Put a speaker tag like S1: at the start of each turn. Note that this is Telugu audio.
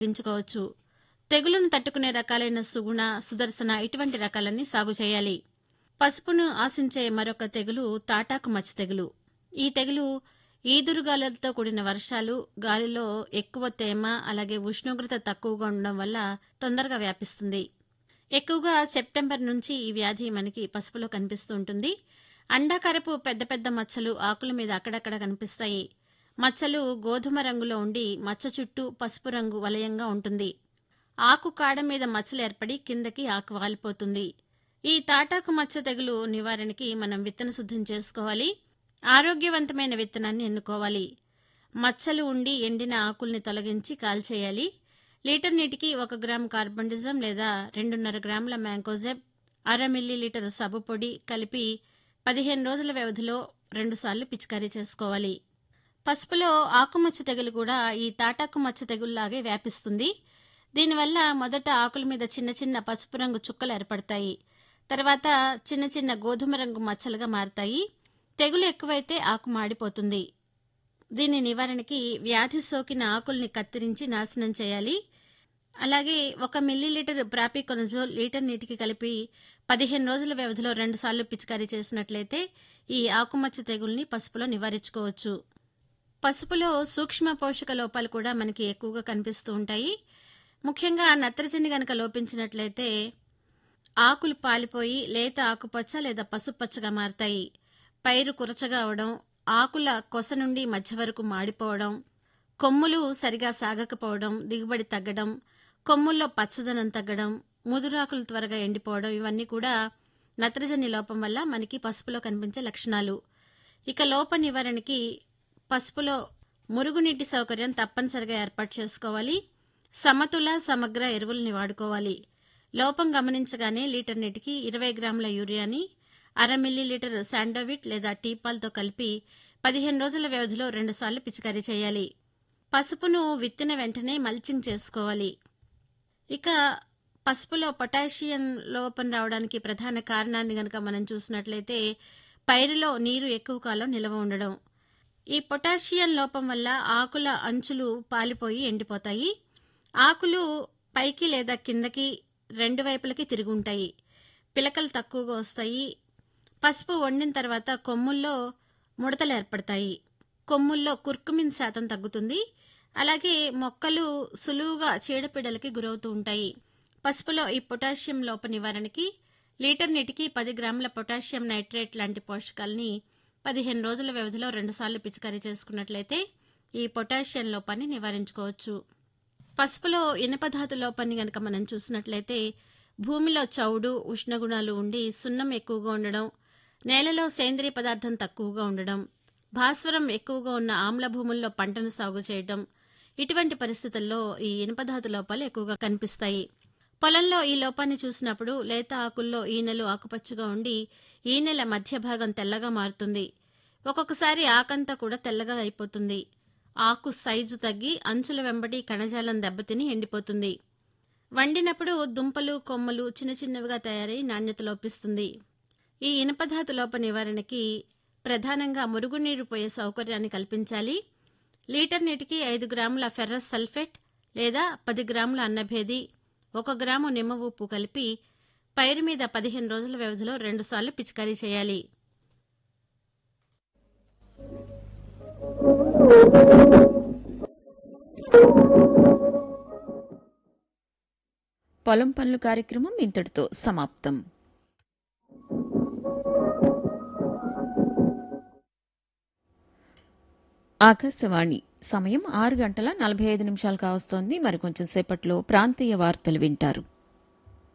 S1: ఎంచుకోవచ్చు తెగులును తట్టుకునే రకాలైన సుగుణ సుదర్శన ఇటువంటి రకాలన్నీ సాగు చేయాలి పసుపును ఆశించే మరొక తెగులు తాటాకు మచ్చ తెగులు ఈ తెగులు ఈదురుగాలులతో కూడిన వర్షాలు గాలిలో ఎక్కువ తేమ అలాగే ఉష్ణోగ్రత తక్కువగా ఉండడం వల్ల తొందరగా వ్యాపిస్తుంది ఎక్కువగా సెప్టెంబర్ నుంచి ఈ వ్యాధి మనకి పసుపులో కనిపిస్తూ ఉంటుంది అండాకారపు పెద్ద పెద్ద మచ్చలు ఆకుల మీద అక్కడక్కడ కనిపిస్తాయి మచ్చలు గోధుమ రంగులో ఉండి మచ్చ చుట్టూ పసుపు రంగు వలయంగా ఉంటుంది ఆకు కాడ మీద మచ్చలు ఏర్పడి కిందకి ఆకు వాలిపోతుంది ఈ తాటాకు మచ్చ తెగులు నివారణకి మనం విత్తన శుద్ధం చేసుకోవాలి ఆరోగ్యవంతమైన విత్తనాన్ని ఎన్నుకోవాలి మచ్చలు ఉండి ఎండిన ఆకుల్ని తొలగించి కాల్చేయాలి లీటర్ నీటికి ఒక గ్రామ్ కార్బండిజం లేదా రెండున్నర గ్రాముల మ్యాంకోజెబ్ అర మిల్లీ లీటర్ సబ్బు పొడి కలిపి పదిహేను రోజుల వ్యవధిలో రెండుసార్లు పిచికారీ చేసుకోవాలి పసుపులో ఆకుమచ్చ తెగులు కూడా ఈ తాటాకు మచ్చ తెగుల్లాగే వ్యాపిస్తుంది దీనివల్ల మొదట ఆకుల మీద చిన్న చిన్న పసుపు రంగు చుక్కలు ఏర్పడతాయి తర్వాత చిన్న చిన్న గోధుమ రంగు మచ్చలుగా మారతాయి తెగులు ఎక్కువైతే ఆకు మాడిపోతుంది దీని నివారణకి వ్యాధి సోకిన ఆకుల్ని కత్తిరించి నాశనం చేయాలి అలాగే ఒక మిల్లీలీటర్ ప్రాపికొనజోల్ లీటర్ నీటికి కలిపి పదిహేను రోజుల వ్యవధిలో రెండుసార్లు పిచికారీ చేసినట్లయితే ఈ ఆకుమచ్చ తెగుల్ని పసుపులో నివారించుకోవచ్చు పసుపులో సూక్ష్మ పోషక లోపాలు కూడా మనకి ఎక్కువగా కనిపిస్తూ ఉంటాయి ముఖ్యంగా నత్రజని గనక లోపించినట్లయితే ఆకులు పాలిపోయి లేత ఆకుపచ్చ లేదా పసుపచ్చగా మారతాయి పైరు కురచగా అవడం ఆకుల కొస నుండి మధ్య వరకు మాడిపోవడం కొమ్ములు సరిగా సాగకపోవడం దిగుబడి తగ్గడం కొమ్ముల్లో పచ్చదనం తగ్గడం ముదురాకులు త్వరగా ఎండిపోవడం ఇవన్నీ కూడా నత్రజని లోపం వల్ల మనకి పసుపులో కనిపించే లక్షణాలు ఇక లోప నివారణకి పసుపులో మురుగునీటి సౌకర్యం తప్పనిసరిగా ఏర్పాటు చేసుకోవాలి సమతుల సమగ్ర ఎరువుల్ని వాడుకోవాలి లోపం గమనించగానే లీటర్ నీటికి ఇరవై గ్రాముల యూరియాని అర మిల్లీ లీటర్ శాండోవిట్ లేదా టీపాల్తో కలిపి పదిహేను రోజుల వ్యవధిలో రెండుసార్లు పిచికారీ చేయాలి పసుపును విత్తిన వెంటనే మల్చింగ్ చేసుకోవాలి ఇక పసుపులో పొటాషియం లోపం రావడానికి ప్రధాన కారణాన్ని గనక మనం చూసినట్లయితే పైరులో నీరు ఎక్కువ కాలం నిల్వ ఉండడం ఈ పొటాషియం లోపం వల్ల ఆకుల అంచులు పాలిపోయి ఎండిపోతాయి ఆకులు పైకి లేదా కిందకి రెండు వైపులకి తిరిగి ఉంటాయి పిలకలు తక్కువగా వస్తాయి పసుపు వండిన తర్వాత కొమ్ముల్లో ముడతలు ఏర్పడతాయి కొమ్ముల్లో కుర్కుమిన్ శాతం తగ్గుతుంది అలాగే మొక్కలు సులువుగా చీడపీడలకి గురవుతూ ఉంటాయి పసుపులో ఈ పొటాషియం లోప నివారణకి లీటర్ నీటికి పది గ్రాముల పొటాషియం నైట్రేట్ లాంటి పోషకాలని పదిహేను రోజుల వ్యవధిలో రెండుసార్లు పిచికారీ చేసుకున్నట్లయితే ఈ పొటాషియం లోపాన్ని నివారించుకోవచ్చు పసుపులో ఇనపధాతు లోపాన్ని గనక మనం చూసినట్లయితే భూమిలో చౌడు ఉష్ణగుణాలు ఉండి సున్నం ఎక్కువగా ఉండడం నేలలో సేంద్రియ పదార్థం తక్కువగా ఉండడం భాస్వరం ఎక్కువగా ఉన్న ఆమ్ల భూముల్లో పంటను సాగు చేయడం ఇటువంటి పరిస్థితుల్లో ఈ ఇనుపధాతు లోపాలు ఎక్కువగా కనిపిస్తాయి పొలంలో ఈ లోపాన్ని చూసినప్పుడు లేత ఆకుల్లో ఈనెలు ఆకుపచ్చగా ఉండి ఈనెల మధ్య భాగం తెల్లగా మారుతుంది ఒక్కొక్కసారి ఆకంతా కూడా తెల్లగా అయిపోతుంది ఆకు సైజు తగ్గి అంచుల వెంబడి కణజాలం దెబ్బతిని ఎండిపోతుంది వండినప్పుడు దుంపలు కొమ్మలు చిన్న చిన్నవిగా తయారై నాణ్యత లోపిస్తుంది ఈ ఇనపధాతు లోప నివారణకి ప్రధానంగా మురుగునీరు పోయే సౌకర్యాన్ని కల్పించాలి లీటర్ నీటికి ఐదు గ్రాముల ఫెర్రస్ సల్ఫేట్ లేదా పది గ్రాముల అన్నభేది ఒక గ్రాము నిమ్మ ఉప్పు కలిపి పైరు మీద పదిహేను రోజుల వ్యవధిలో రెండుసార్లు పిచికారీ చేయాలి
S2: పొలం పనులు కార్యక్రమం ఇంతటితో సమాప్తం ఆకాశవాణి సమయం ఆరు గంటల నలభై ఐదు నిమిషాలు కావస్తోంది మరి కొంచెం సేపట్లో ప్రాంతీయ వార్తలు వింటారు